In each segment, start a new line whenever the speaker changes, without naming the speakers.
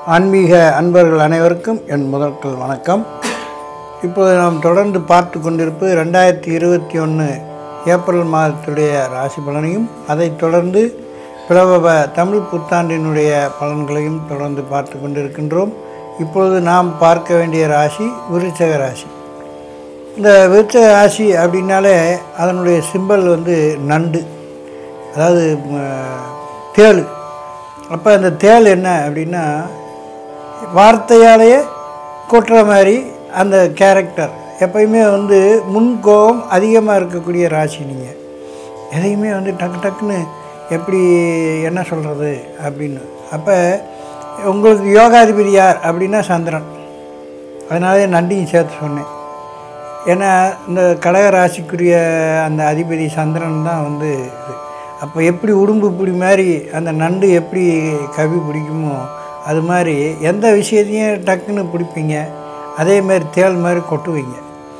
ஆன்மீக அன்பர்கள் அனைவருக்கும் என் முதற்கல் வணக்கம் இப்போது நாம் தொடர்ந்து பார்த்து கொண்டிருப்பது ரெண்டாயிரத்தி இருபத்தி ஒன்று ஏப்ரல் மாதத்துடைய ராசி பலனையும் அதைத் தொடர்ந்து பிளவ தமிழ் புத்தாண்டினுடைய பலன்களையும் தொடர்ந்து பார்த்து கொண்டிருக்கின்றோம் இப்பொழுது நாம் பார்க்க வேண்டிய ராசி விருச்சக ராசி இந்த விருச்சக ராசி அப்படின்னாலே அதனுடைய சிம்பல் வந்து நண்டு அதாவது ம, தேள் அப்போ அந்த தேள் என்ன அப்படின்னா வார்த்தையாலேயே கொட்டுற மாதிரி அந்த கேரக்டர் எப்பயுமே வந்து முன்கோபம் அதிகமாக இருக்கக்கூடிய ராசி நீங்கள் எதையுமே வந்து டக்கு டக்குன்னு எப்படி என்ன சொல்கிறது அப்படின்னு அப்போ உங்களுக்கு யோகாதிபதி யார் அப்படின்னா சந்திரன் அதனாலே நண்டியும் சேர்த்து சொன்னேன் ஏன்னா இந்த கடக ராசிக்குரிய அந்த அதிபதி சந்திரன் தான் வந்து இது அப்போ எப்படி உடும்பு பிடி மாதிரி அந்த நண்டு எப்படி கவி பிடிக்குமோ அது மாதிரி எந்த விஷயத்தையும் டக்குன்னு பிடிப்பீங்க அதே மாதிரி தேள் மாதிரி கொட்டுவீங்க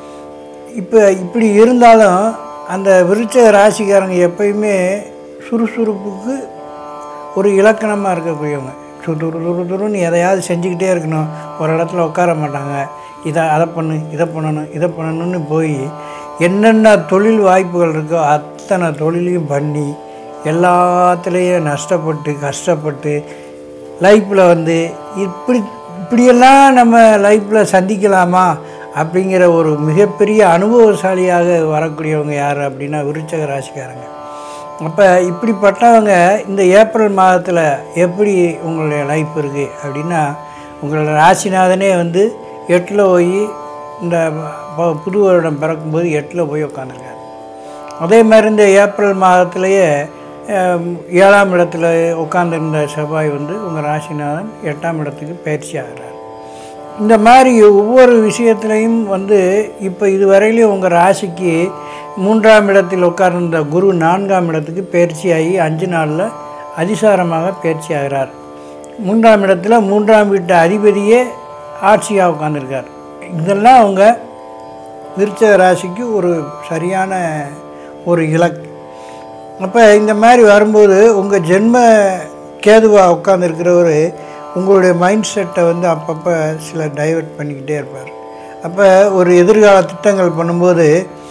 இப்போ இப்படி இருந்தாலும் அந்த விருச்ச ராசிக்காரங்க எப்பயுமே சுறுசுறுப்புக்கு ஒரு இலக்கணமாக இருக்கக்கூடியவங்க சுறு துரு துருன்னு எதையாவது செஞ்சுக்கிட்டே இருக்கணும் ஒரு இடத்துல உட்கார மாட்டாங்க இதை அதை பண்ணு இதை பண்ணணும் இதை பண்ணணும்னு போய் என்னென்ன தொழில் வாய்ப்புகள் இருக்கோ அத்தனை தொழிலையும் பண்ணி எல்லாத்துலேயும் நஷ்டப்பட்டு கஷ்டப்பட்டு லைஃப்பில் வந்து இப்படி இப்படியெல்லாம் நம்ம லைஃப்பில் சந்திக்கலாமா அப்படிங்கிற ஒரு மிகப்பெரிய அனுபவசாலியாக வரக்கூடியவங்க யார் அப்படின்னா விருச்சக ராசிக்காரங்க அப்போ இப்படிப்பட்டவங்க இந்த ஏப்ரல் மாதத்தில் எப்படி உங்களுடைய லைஃப் இருக்குது அப்படின்னா உங்களோட ராசிநாதனே வந்து எட்டில் போய் இந்த ப- புது வருடம் பிறக்கும்போது எட்டில் போய் உட்காந்துருக்காரு அதே மாதிரி இந்த ஏப்ரல் மாதத்திலேயே அஹ், ஏழாம் இடத்துல உட்காந்துருந்த செவ்வாய் வந்து உங்கள் ராசிநாதன் எட்டாம் இடத்துக்கு பயிற்சி ஆகிறார் இந்த மாதிரி ஒவ்வொரு விஷயத்துலையும் வந்து இப்போ இதுவரையிலும் உங்கள் ராசிக்கு மூன்றாம் இடத்தில் உட்கார்ந்த குரு நான்காம் இடத்துக்கு பயிற்சியாகி அஞ்சு நாளில் அதிசாரமாக பயிற்சி ஆகிறார் மூன்றாம் இடத்துல மூன்றாம் வீட்டு அதிபதியே ஆட்சியாக உட்காந்துருக்கார் இதெல்லாம் அவங்க விருச்சக ராசிக்கு ஒரு சரியான ஒரு இலக்கு அப்போ இந்த மாதிரி வரும்போது உங்கள் ஜென்ம கேதுவாக உட்காந்துருக்கிறவர் உங்களுடைய மைண்ட் செட்டை வந்து அப்பப்போ சில டைவர்ட் பண்ணிக்கிட்டே இருப்பார் அப்போ ஒரு எதிர்கால திட்டங்கள் பண்ணும்போது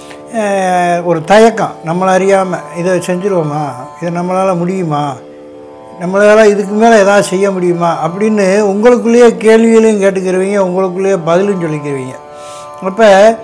அஹ், ஒரு தயக்கம் நம்மளை அறியாமல் இதை செஞ்சுருவோமா இதை நம்மளால் முடியுமா நம்மளால் இதுக்கு மேலே எதாவது செய்ய முடியுமா அப்படின்னு உங்களுக்குள்ளேயே கேள்விகளையும் கேட்டுக்கிறவங்க உங்களுக்குள்ளேயே பதிலும் சொல்லிக்கிறவங்க அப்போ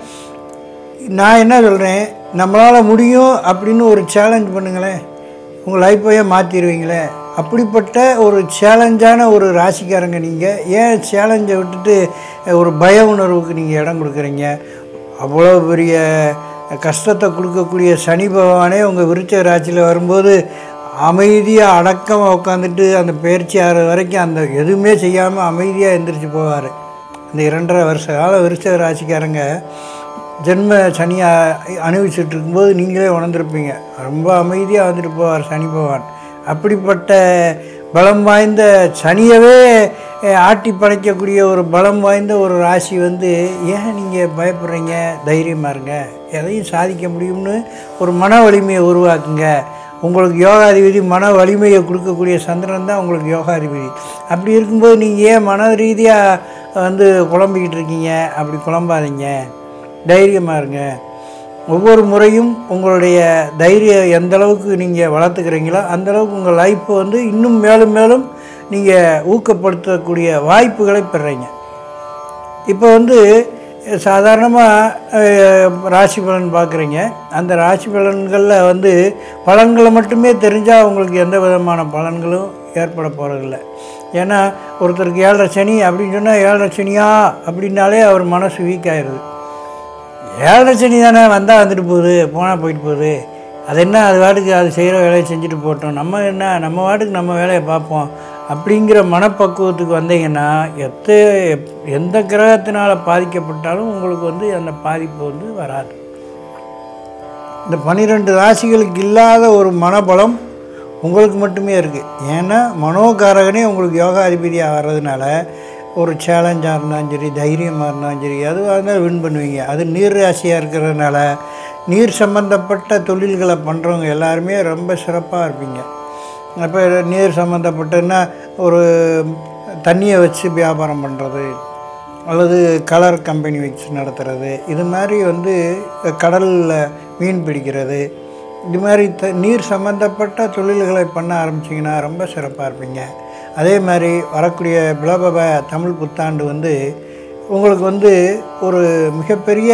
நான் என்ன சொல்கிறேன் நம்மளால் முடியும் அப்படின்னு ஒரு சேலஞ்ச் பண்ணுங்களேன் உங்கள் லைஃப்பையே மாற்றிடுவீங்களே அப்படிப்பட்ட ஒரு சேலஞ்சான ஒரு ராசிக்காரங்க நீங்கள் ஏன் சேலஞ்சை விட்டுட்டு ஒரு பய உணர்வுக்கு நீங்கள் இடம் கொடுக்குறீங்க அவ்வளோ பெரிய கஷ்டத்தை கொடுக்கக்கூடிய சனி பகவானே உங்கள் விருச்ச ராசியில் வரும்போது அமைதியாக அடக்கமாக உட்காந்துட்டு அந்த பயிற்சி ஆகிற வரைக்கும் அந்த எதுவுமே செய்யாமல் அமைதியாக எந்திரிச்சு போவார் இந்த இரண்டரை வருஷ கால விருச்ச ராசிக்காரங்க ஜென்ம சனியை அனுபவிச்சுட்டு இருக்கும்போது நீங்களே உணர்ந்திருப்பீங்க ரொம்ப அமைதியாக வந்துட்டு போவார் சனி பகவான் அப்படிப்பட்ட பலம் வாய்ந்த சனியவே அஹ், ஆட்டி படைக்கக்கூடிய ஒரு பலம் வாய்ந்த ஒரு ராசி வந்து ஏன் நீங்கள் பயப்படுறீங்க தைரியமாக இருங்க எதையும் சாதிக்க முடியும்னு ஒரு மன வலிமையை உருவாக்குங்க உங்களுக்கு யோகாதிபதி மன வலிமையை கொடுக்கக்கூடிய சந்திரன் தான் உங்களுக்கு யோகாதிபதி அப்படி இருக்கும்போது நீங்கள் ஏன் மன ரீதியாக வந்து குழம்பிக்கிட்டு இருக்கீங்க அப்படி குழம்பாதீங்க தைரியமாக இருங்க ஒவ்வொரு முறையும் உங்களுடைய தைரியம் எந்த அளவுக்கு நீங்கள் வளர்த்துக்கிறீங்களோ அந்த அளவுக்கு உங்கள் லைஃப்பை வந்து இன்னும் மேலும் மேலும் நீங்கள் ஊக்கப்படுத்தக்கூடிய வாய்ப்புகளை பெறுறீங்க இப்போ வந்து சாதாரணமாக ராசி பலன் பார்க்குறீங்க அந்த ராசி பலன்களில் வந்து பலன்களை மட்டுமே தெரிஞ்சால் உங்களுக்கு எந்த விதமான பலன்களும் ஏற்பட போகிறதில்ல ஏன்னா ஒருத்தருக்கு ஏழரை சனி அப்படின்னு சொன்னால் ஏழரை சனியா அப்படின்னாலே அவர் மனசு வீக் ஆயிடுது ஏழரை சனி தானே வந்தால் வந்துட்டு போகுது போனால் போயிட்டு போகுது அது என்ன அது வாட்டுக்கு அது செய்கிற வேலையை செஞ்சுட்டு போட்டோம் நம்ம என்ன நம்ம வாட்டுக்கு நம்ம வேலையை பார்ப்போம் அப்படிங்கிற மனப்பக்குவத்துக்கு வந்தீங்கன்னா எத்த எப்- எந்த கிரகத்தினால் பாதிக்கப்பட்டாலும் உங்களுக்கு வந்து அந்த பாதிப்பு வந்து வராது இந்த பன்னிரெண்டு ராசிகளுக்கு இல்லாத ஒரு மனபலம் உங்களுக்கு மட்டுமே இருக்குது ஏன்னா மனோகாரகனே உங்களுக்கு யோகாதிபதியாக வர்றதுனால ஒரு சேலஞ்சாக இருந்தாலும் சரி தைரியமாக இருந்தாலும் சரி அதுவாக இருந்தாலும் வின் பண்ணுவீங்க அது நீர் ராசியாக இருக்கிறதுனால நீர் சம்பந்தப்பட்ட தொழில்களை பண்ணுறவங்க எல்லாருமே ரொம்ப சிறப்பாக இருப்பீங்க அப்போ நீர் சம்மந்தப்பட்டன்னா ஒரு தண்ணியை வச்சு வியாபாரம் பண்ணுறது அல்லது கலர் கம்பெனி வச்சு நடத்துகிறது இது மாதிரி வந்து கடலில் மீன் பிடிக்கிறது இது மாதிரி த நீர் சம்மந்தப்பட்ட தொழில்களை பண்ண ஆரம்பிச்சிங்கன்னா ரொம்ப சிறப்பாக இருப்பீங்க அதே மாதிரி வரக்கூடிய பிளபப தமிழ் புத்தாண்டு வந்து உங்களுக்கு வந்து ஒரு மிகப்பெரிய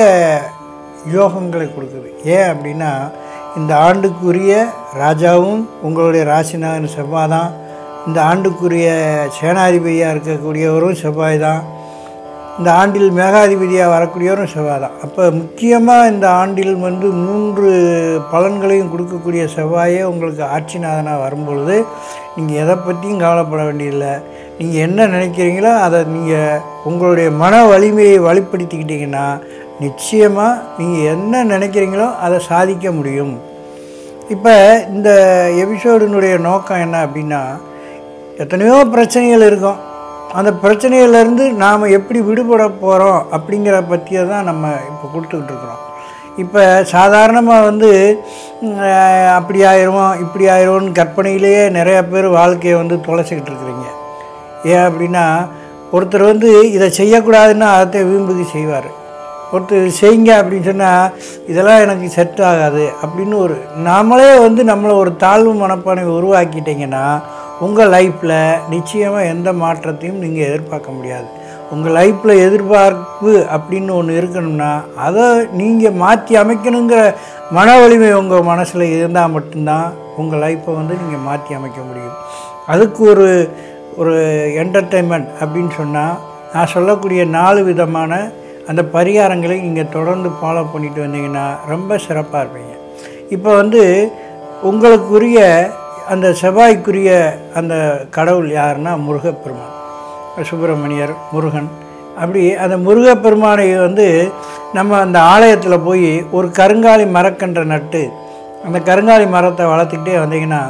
யோகங்களை கொடுக்குது ஏன் அப்படின்னா இந்த ஆண்டுக்குரிய ராஜாவும் உங்களுடைய ராசிநாதன் செவ்வாய் தான் இந்த ஆண்டுக்குரிய சேனாதிபதியாக இருக்கக்கூடியவரும் செவ்வாய் தான் இந்த ஆண்டில் மேகாதிபதியாக வரக்கூடியவரும் செவ்வாய் தான் அப்போ முக்கியமாக இந்த ஆண்டில் வந்து மூன்று பலன்களையும் கொடுக்கக்கூடிய செவ்வாயே உங்களுக்கு ஆட்சிநாதனாக வரும்பொழுது நீங்கள் எதை பற்றியும் கவலைப்பட வேண்டியதில்லை நீங்கள் என்ன நினைக்கிறீங்களோ அதை நீங்கள் உங்களுடைய மன வலிமையை வலுப்படுத்திக்கிட்டிங்கன்னா நிச்சயமாக நீங்கள் என்ன நினைக்கிறீங்களோ அதை சாதிக்க முடியும் இப்போ இந்த எபிசோடினுடைய நோக்கம் என்ன அப்படின்னா எத்தனையோ பிரச்சனைகள் இருக்கும் அந்த பிரச்சனையிலேருந்து நாம் எப்படி விடுபட போகிறோம் அப்படிங்கிற பற்றியை தான் நம்ம இப்போ கொடுத்துக்கிட்டு இருக்கிறோம் இப்போ சாதாரணமாக வந்து ம், அஹ், அப்படி ஆயிரும் இப்படி ஆயிரும்னு கற்பனையிலேயே நிறையா பேர் வாழ்க்கையை வந்து தொலைச்சிக்கிட்டு இருக்கிறீங்க ஏன் அப்படின்னா ஒருத்தர் வந்து இதை செய்யக்கூடாதுன்னா அதை வீம்புக்கு செய்வார் ஒருத்தர் இது செய்யுங்க அப்படின்னு சொன்னால் இதெல்லாம் எனக்கு செட் ஆகாது அப்படின்னு ஒரு நாமளே வந்து நம்மளை ஒரு தாழ்வு மனப்பானை உருவாக்கிட்டீங்கன்னா உங்கள் லைஃப்பில் நிச்சயமாக எந்த மாற்றத்தையும் நீங்கள் எதிர்பார்க்க முடியாது உங்கள் லைஃப்பில் எதிர்பார்ப்பு அப்படின்னு ஒன்று இருக்கணும்னா அதை நீங்கள் மாற்றி அமைக்கணுங்கிற மன வலிமை உங்கள் மனசில் இருந்தால் மட்டும்தான் உங்கள் லைஃப்பை வந்து நீங்கள் மாற்றி அமைக்க முடியும் அதுக்கு ஒரு ஒரு என்டர்டெயின்மெண்ட் அப்படின்னு சொன்னால் நான் சொல்லக்கூடிய நாலு விதமான அந்த பரிகாரங்களை நீங்கள் தொடர்ந்து ஃபாலோ பண்ணிட்டு வந்தீங்கன்னா ரொம்ப சிறப்பாக இருப்பீங்க இப்போ வந்து உங்களுக்குரிய அந்த செவ்வாய்க்குரிய அந்த கடவுள் யாருன்னா முருகப்பெருமான் சுப்பிரமணியர் முருகன் அப்படி அந்த முருகப்பெருமானை வந்து நம்ம அந்த ஆலயத்தில் போய் ஒரு கருங்காலி மரக்கன்றை நட்டு அந்த கருங்காலி மரத்தை வளர்த்துக்கிட்டே வந்தீங்கன்னா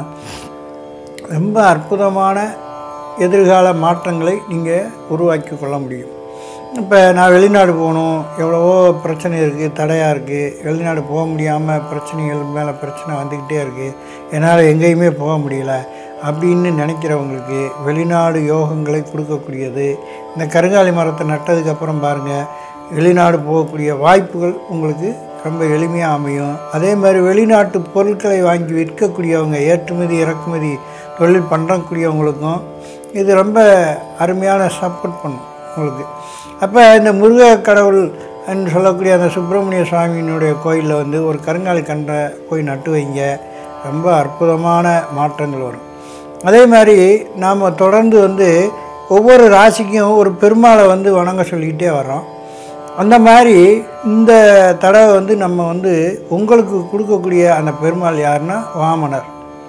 ரொம்ப அற்புதமான எதிர்கால மாற்றங்களை நீங்கள் உருவாக்கி கொள்ள முடியும் இப்போ நான் வெளிநாடு போகணும் எவ்வளவோ பிரச்சனை இருக்குது தடையாக இருக்குது வெளிநாடு போக முடியாமல் பிரச்சனைகள் மேலே பிரச்சனை வந்துக்கிட்டே இருக்குது என்னால் எங்கேயுமே போக முடியல அப்படின்னு நினைக்கிறவங்களுக்கு வெளிநாடு யோகங்களை கொடுக்கக்கூடியது இந்த கருங்காலி மரத்தை நட்டதுக்கப்புறம் பாருங்கள் வெளிநாடு போகக்கூடிய வாய்ப்புகள் உங்களுக்கு ரொம்ப எளிமையாக அமையும் அதே மாதிரி வெளிநாட்டு பொருட்களை வாங்கி விற்கக்கூடியவங்க ஏற்றுமதி இறக்குமதி தொழில் பண்ணுறக்கூடியவங்களுக்கும் இது ரொம்ப அருமையான சப்போர்ட் பண்ணும் உங்களுக்கு அப்போ இந்த முருக கடவுள் என்று சொல்லக்கூடிய அந்த சுப்பிரமணிய சுவாமியினுடைய கோயிலில் வந்து ஒரு கருங்காலி கன்றை போய் நட்டு வைங்க ரொம்ப அற்புதமான மாற்றங்கள் வரும் அதே மாதிரி நாம் தொடர்ந்து வந்து ஒவ்வொரு ராசிக்கும் ஒரு பெருமாளை வந்து வணங்க சொல்லிக்கிட்டே வரோம் அந்த மாதிரி இந்த தடவை வந்து நம்ம வந்து உங்களுக்கு கொடுக்கக்கூடிய அந்த பெருமாள் யாருன்னா வாமனர்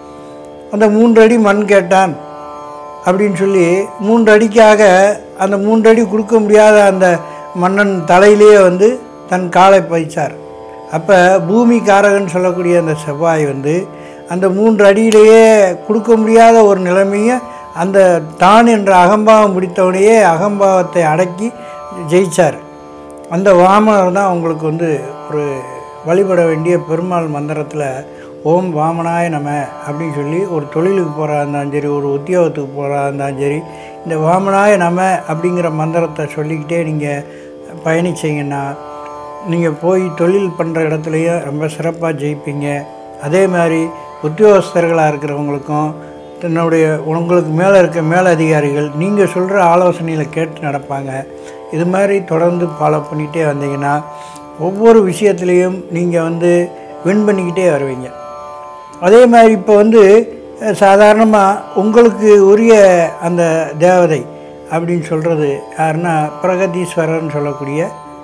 அந்த மூன்றடி மண் கேட்டான் அப்படின்னு சொல்லி மூன்று அடிக்காக அந்த மூன்று அடி கொடுக்க முடியாத அந்த மன்னன் தலையிலேயே வந்து தன் காலை பதிச்சார் அப்போ பூமி காரகன் சொல்லக்கூடிய அந்த செவ்வாய் வந்து அந்த மூன்று அடியிலேயே கொடுக்க முடியாத ஒரு நிலைமையை அந்த தான் என்ற அகம்பாவம் முடித்தவனையே அகம்பாவத்தை அடக்கி ஜெயிச்சார் அந்த வாமனர் தான் உங்களுக்கு வந்து ஒரு வழிபட வேண்டிய பெருமாள் மந்திரத்தில் ஓம் வாமனாய நம அப்படின்னு சொல்லி ஒரு தொழிலுக்கு போகிறா இருந்தாலும் சரி ஒரு உத்தியோகத்துக்கு போகிறா இருந்தாலும் சரி இந்த வாமனாய நம அப்படிங்கிற மந்திரத்தை சொல்லிக்கிட்டே நீங்கள் பயணிச்சீங்கன்னா நீங்கள் போய் தொழில் பண்ணுற இடத்துலையும் ரொம்ப சிறப்பாக ஜெயிப்பீங்க அதே மாதிரி உத்தியோகஸ்தர்களாக இருக்கிறவங்களுக்கும் தன்னுடைய உங்களுக்கு மேலே இருக்க மேலதிகாரிகள் நீங்கள் சொல்கிற ஆலோசனைகளை கேட்டு நடப்பாங்க இது மாதிரி தொடர்ந்து ஃபாலோ பண்ணிகிட்டே வந்தீங்கன்னா ஒவ்வொரு விஷயத்துலேயும் நீங்கள் வந்து வின் பண்ணிக்கிட்டே வருவீங்க அதே மாதிரி இப்போ வந்து சாதாரணமாக உங்களுக்கு உரிய அந்த தேவதை அப்படின்னு சொல்கிறது யாருன்னா பிரகதீஸ்வரர்னு சொல்லக்கூடிய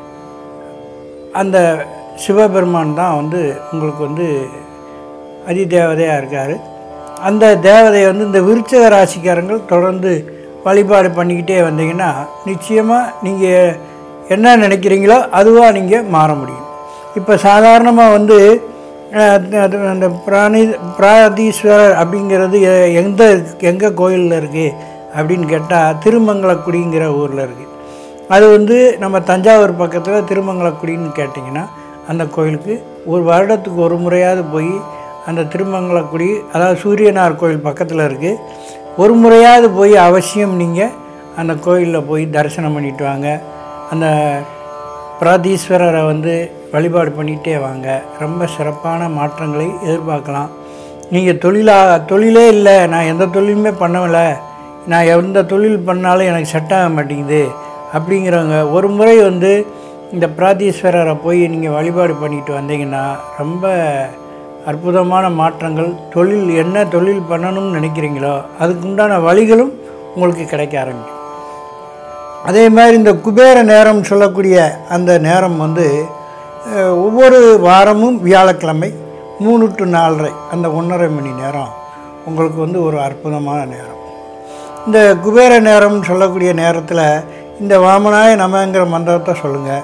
அந்த சிவபெருமான் தான் வந்து உங்களுக்கு வந்து அதிதேவதையாக இருக்கார் அந்த தேவதையை வந்து இந்த விருச்சக ராசிக்காரங்கள் தொடர்ந்து வழிபாடு பண்ணிக்கிட்டே வந்தீங்கன்னா நிச்சயமாக நீங்கள் என்ன நினைக்கிறீங்களோ அதுவாக நீங்கள் மாற முடியும் இப்போ சாதாரணமாக வந்து அஹ், அது அந்த பிராணி பிராதீஸ்வரர் அப்படிங்கிறது எ- எந்த எங்கே கோயிலில் இருக்குது அப்படின்னு கேட்டால் திருமங்கலக்குடிங்கிற ஊரில் இருக்குது அது வந்து நம்ம தஞ்சாவூர் பக்கத்தில் திருமங்கலக்குடின்னு கேட்டிங்கன்னா அந்த கோயிலுக்கு ஒரு வருடத்துக்கு ஒரு முறையாவது போய் அந்த திருமங்கலக்குடி அதாவது சூரியனார் கோயில் பக்கத்தில் இருக்குது ஒரு முறையாவது போய் அவசியம் நீங்கள் அந்த கோயிலில் போய் தரிசனம் பண்ணிட்டு வாங்க அந்த பிராதீஸ்வரரை வந்து வழிபாடு பண்ணிகிட்டே வாங்க ரொம்ப சிறப்பான மாற்றங்களை எதிர்பார்க்கலாம் நீங்கள் தொழிலா தொழிலே இல்லை நான் எந்த தொழிலுமே பண்ணவில்லை நான் எந்த தொழில் பண்ணாலும் எனக்கு செட் ஆக மாட்டேங்குது அப்படிங்கிறவங்க ஒரு முறை வந்து இந்த பிராதீஸ்வரரை போய் நீங்கள் வழிபாடு பண்ணிட்டு வந்தீங்கன்னா ரொம்ப அற்புதமான மாற்றங்கள் தொழில் என்ன தொழில் பண்ணணும்னு நினைக்கிறீங்களோ அதுக்குண்டான வழிகளும் உங்களுக்கு கிடைக்க ஆரம்பிக்கும் அதே மாதிரி இந்த குபேர நேரம் சொல்லக்கூடிய அந்த நேரம் வந்து அஹ், ஒவ்வொரு வாரமும் வியாழக்கிழமை மூணு டு நாலரை அந்த ஒன்றரை மணி நேரம் உங்களுக்கு வந்து ஒரு அற்புதமான நேரம் இந்த குபேர நேரம்னு சொல்லக்கூடிய நேரத்தில் இந்த வாமனாய நமங்கிற மந்திரத்தை சொல்லுங்கள்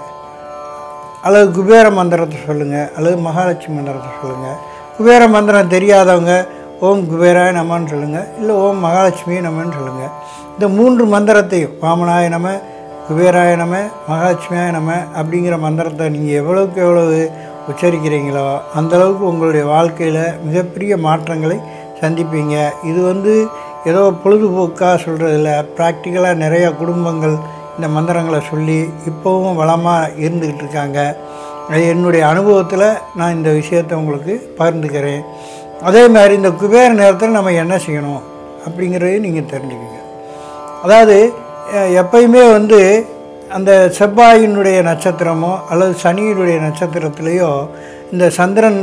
அல்லது குபேர மந்திரத்தை சொல்லுங்கள் அல்லது மகாலட்சுமி மந்திரத்தை சொல்லுங்கள் குபேர மந்திரம் தெரியாதவங்க ஓம் குபேராய நமன்னு சொல்லுங்கள் இல்லை ஓம் மகாலட்சுமி நமன்னு சொல்லுங்கள் இந்த மூன்று மந்திரத்தையும் வாமனாய நம குபேராய நம மகாலட்சுமியாய நம அப்படிங்கிற மந்திரத்தை நீங்கள் எவ்வளவுக்கு எவ்வளவு உச்சரிக்கிறீங்களோ அந்தளவுக்கு உங்களுடைய வாழ்க்கையில் மிகப்பெரிய மாற்றங்களை சந்திப்பீங்க இது வந்து ஏதோ பொழுதுபோக்காக சொல்கிறதில்ல ப்ராக்டிக்கலாக நிறைய குடும்பங்கள் இந்த மந்திரங்களை சொல்லி இப்போவும் வளமாக இருந்துக்கிட்டு இருக்காங்க அது என்னுடைய அனுபவத்தில் நான் இந்த விஷயத்தை உங்களுக்கு பகிர்ந்துக்கிறேன் அதே மாதிரி இந்த குபேர நேரத்தில் நம்ம என்ன செய்யணும் அப்படிங்கிறதையும் நீங்கள் தெரிஞ்சுக்கங்க அதாவது அஹ், எப்பயுமே வந்து அந்த செவ்வாயினுடைய நட்சத்திரமோ அல்லது சனியினுடைய நட்சத்திரத்திலேயோ இந்த சந்திரன்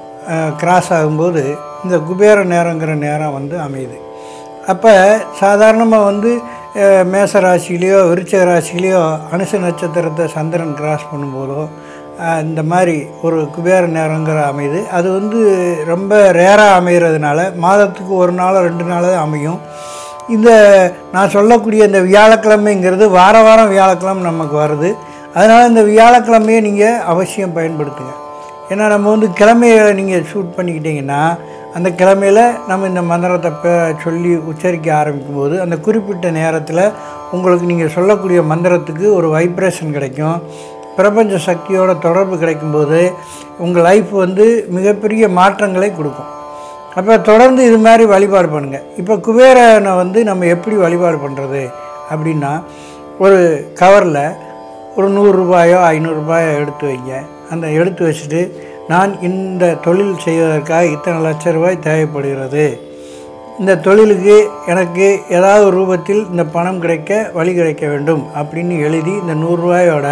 கிராஸ் ஆகும்போது இந்த குபேர நேரங்கிற நேரம் வந்து அமையுது அப்போ சாதாரணமாக வந்து அஹ், மேச ராசியிலையோ விருச்சக ராசியிலையோ அனுச நட்சத்திரத்தை சந்திரன் கிராஸ் பண்ணும்போதோ அஹ், இந்த மாதிரி ஒரு குபேர நேரங்கிற அமையுது அது வந்து ரொம்ப ரேராக அமைகிறதுனால மாதத்துக்கு ஒரு நாளோ ரெண்டு நாளோ அமையும் இந்த நான் சொல்லக்கூடிய இந்த வியாழக்கிழமைங்கிறது வார வாரம் வியாழக்கிழமை நமக்கு வருது அதனால் இந்த வியாழக்கிழமையை நீங்கள் அவசியம் பயன்படுத்துங்க ஏன்னா நம்ம வந்து கிழமையை நீங்கள் ஷூட் பண்ணிக்கிட்டீங்கன்னா அந்த கிழமையில் நம்ம இந்த மந்திரத்தை ப- சொல்லி உச்சரிக்க ஆரம்பிக்கும் போது அந்த குறிப்பிட்ட நேரத்தில் உங்களுக்கு நீங்கள் சொல்லக்கூடிய மந்திரத்துக்கு ஒரு வைப்ரேஷன் கிடைக்கும் பிரபஞ்ச சக்தியோட தொடர்பு கிடைக்கும்போது உங்கள் லைஃப் வந்து மிகப்பெரிய மாற்றங்களை கொடுக்கும் அப்போ தொடர்ந்து இது மாதிரி வழிபாடு பண்ணுங்கள் இப்போ குபேரனை வந்து நம்ம எப்படி வழிபாடு பண்ணுறது அப்படின்னா ஒரு கவரில் ஒரு நூறுரூபாயோ ஐநூறுரூபாயோ எடுத்து வைங்க அந்த எடுத்து வச்சுட்டு நான் இந்த தொழில் செய்வதற்காக இத்தனை லட்ச ரூபாய் தேவைப்படுகிறது இந்த தொழிலுக்கு எனக்கு ஏதாவது ஒரு ரூபத்தில் இந்த பணம் கிடைக்க வழி கிடைக்க வேண்டும் அப்படின்னு எழுதி இந்த நூறுரூவாயோட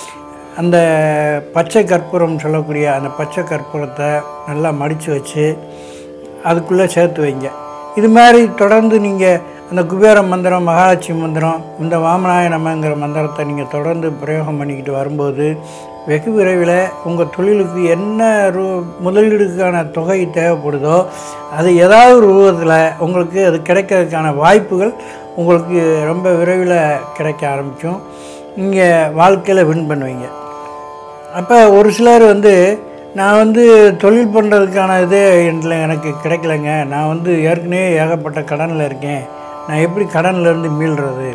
அந்த பச்சை கற்பூரம் சொல்லக்கூடிய அந்த பச்சை கற்பூரத்தை நல்லா மடித்து வச்சு அதுக்குள்ளே சேர்த்து வைங்க இது மாதிரி தொடர்ந்து நீங்கள் அந்த குபேர மந்திரம் மகாலட்சுமி மந்திரம் இந்த வாமனாய நமங்கிற மந்திரத்தை நீங்கள் தொடர்ந்து பிரயோகம் பண்ணிக்கிட்டு வரும்போது வெகு விரைவில் உங்கள் தொழிலுக்கு என்ன ரூ முதலீடுக்கான தொகை தேவைப்படுதோ அது ஏதாவது ஒரு ரூபத்தில் உங்களுக்கு அது கிடைக்கிறதுக்கான வாய்ப்புகள் உங்களுக்கு ரொம்ப விரைவில் கிடைக்க ஆரம்பிக்கும் நீங்கள் வாழ்க்கையில் வின் பண்ணுவீங்க அப்போ ஒரு சிலர் வந்து நான் வந்து தொழில் பண்ணுறதுக்கான இது இதில் எனக்கு கிடைக்கலங்க நான் வந்து ஏற்கனவே ஏகப்பட்ட கடனில் இருக்கேன் நான் எப்படி கடன்லேருந்து மீள்றது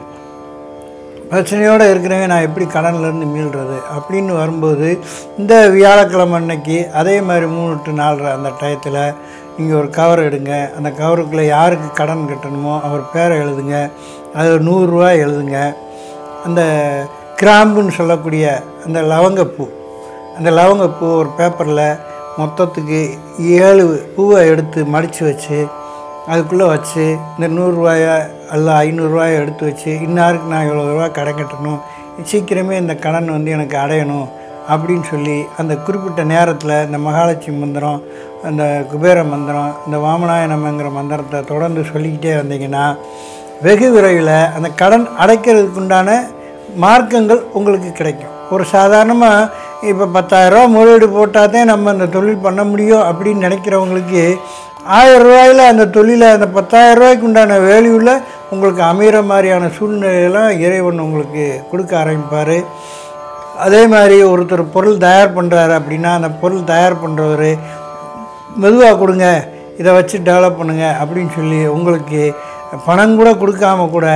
பிரச்சனையோடு இருக்கிறவங்க நான் எப்படி கடன்லேருந்து மீள்றது அப்படின்னு வரும்போது இந்த வியாழக்கிழமை அன்னைக்கு அதே மாதிரி மூணு டு நாலரை அந்த டயத்தில் நீங்கள் ஒரு கவர் எடுங்க அந்த கவருக்குள்ளே யாருக்கு கடன் கட்டணுமோ அவர் பேரை எழுதுங்க அது ஒரு நூறுரூவா எழுதுங்க அந்த கிராம்புன்னு சொல்லக்கூடிய அந்த லவங்கப்பூ அந்த லவங்கப்பூ ஒரு பேப்பரில் மொத்தத்துக்கு ஏழு பூவை எடுத்து மடித்து வச்சு அதுக்குள்ளே வச்சு இந்த நூறுரூவாய அல்ல ஐநூறுரூவாயை எடுத்து வச்சு இன்னாருக்கு நான் இவ்வளோ ரூபா கடன் கட்டணும் சீக்கிரமே இந்த கடன் வந்து எனக்கு அடையணும் அப்படின்னு சொல்லி அந்த குறிப்பிட்ட நேரத்தில் இந்த மகாலட்சுமி மந்திரம் அந்த குபேர மந்திரம் இந்த வாமனாய நமங்கிற மந்திரத்தை தொடர்ந்து சொல்லிக்கிட்டே வந்தீங்கன்னா வெகு விரைவில் அந்த கடன் அடைக்கிறதுக்கு உண்டான மார்க்கங்கள் உங்களுக்கு கிடைக்கும் ஒரு சாதாரணமாக இப்போ பத்தாயிரரூவா முதலீடு போட்டால் தான் நம்ம அந்த தொழில் பண்ண முடியும் அப்படின்னு நினைக்கிறவங்களுக்கு ஆயிரம் ரூபாயில் அந்த தொழிலை அந்த பத்தாயிரம் ரூபாய்க்கு உண்டான வேல்யூவில் உங்களுக்கு அமைகிற மாதிரியான சூழ்நிலையெல்லாம் இறைவன் உங்களுக்கு கொடுக்க ஆரம்பிப்பார் அதே மாதிரி ஒருத்தர் பொருள் தயார் பண்ணுறாரு அப்படின்னா அந்த பொருள் தயார் பண்ணுறவர் மெதுவாக கொடுங்க இதை வச்சு டெவலப் பண்ணுங்க அப்படின்னு சொல்லி உங்களுக்கு பணம் கூட கொடுக்காம கூட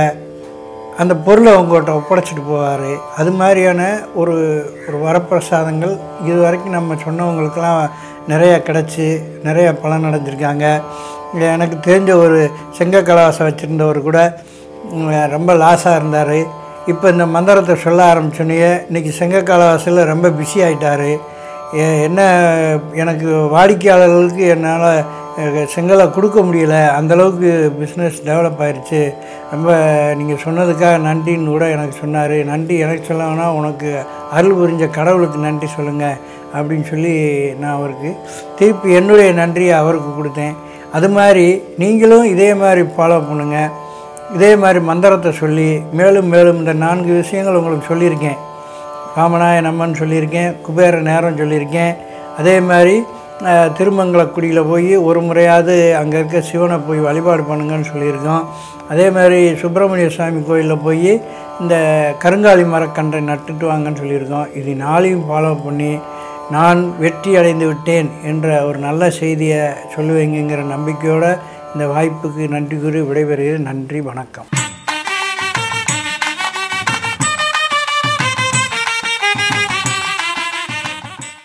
அந்த பொருளை உங்கள்கிட்ட ஒப்படைச்சிட்டு போவார் அது மாதிரியான ஒரு ஒரு வரப்பிரசாதங்கள் இது வரைக்கும் நம்ம சொன்னவங்களுக்கெல்லாம் நிறைய கிடச்சி நிறைய பலன் அடைஞ்சிருக்காங்க எனக்கு தெரிஞ்ச ஒரு செங்க கலாசம் வச்சுருந்தவர் கூட உம், ரொம்ப லாஸாக இருந்தார் இப்போ இந்த மந்திரத்தை சொல்ல ஆரம்பிச்சோன்னே இன்றைக்கி செங்கக்கால வாசலில் ரொம்ப பிஸி ஆகிட்டாரு என்ன எனக்கு வாடிக்கையாளர்களுக்கு என்னால் செங்கலை கொடுக்க முடியல அந்தளவுக்கு பிஸ்னஸ் டெவலப் ஆயிருச்சு ரொம்ப நீங்கள் சொன்னதுக்காக நன்றின்னு கூட எனக்கு சொன்னார் நன்றி எனக்கு சொல்ல வேணாம் உனக்கு அருள் புரிஞ்ச கடவுளுக்கு நன்றி சொல்லுங்கள் அப்படின்னு சொல்லி நான் அவருக்கு திருப்பி என்னுடைய நன்றியை அவருக்கு கொடுத்தேன் அது மாதிரி நீங்களும் இதே மாதிரி ஃபாலோ பண்ணுங்கள் இதே மாதிரி மந்திரத்தை சொல்லி மேலும் மேலும் இந்த நான்கு விஷயங்கள் உங்களுக்கு சொல்லியிருக்கேன் காமநாய நம்மன்னு சொல்லியிருக்கேன் குபேர நேரம் சொல்லியிருக்கேன் அதே மாதிரி அஹ், திருமங்கலக்குடியில் போய் ஒரு முறையாவது அங்கே இருக்க சிவனை போய் வழிபாடு பண்ணுங்கன்னு சொல்லியிருக்கோம் அதே மாதிரி சுப்பிரமணிய சுவாமி கோயிலில் போய் இந்த கருங்காலி மரக்கன்றை நட்டுட்டு வாங்கன்னு சொல்லியிருக்கோம் இது நாளையும் ஃபாலோ பண்ணி நான் வெற்றி அடைந்து விட்டேன் என்ற ஒரு நல்ல செய்தியை சொல்லுவீங்கங்கிற நம்பிக்கையோடு இந்த வாய்ப்புக்கு நன்றி கூறி விடைபெறுகிறேன் நன்றி வணக்கம்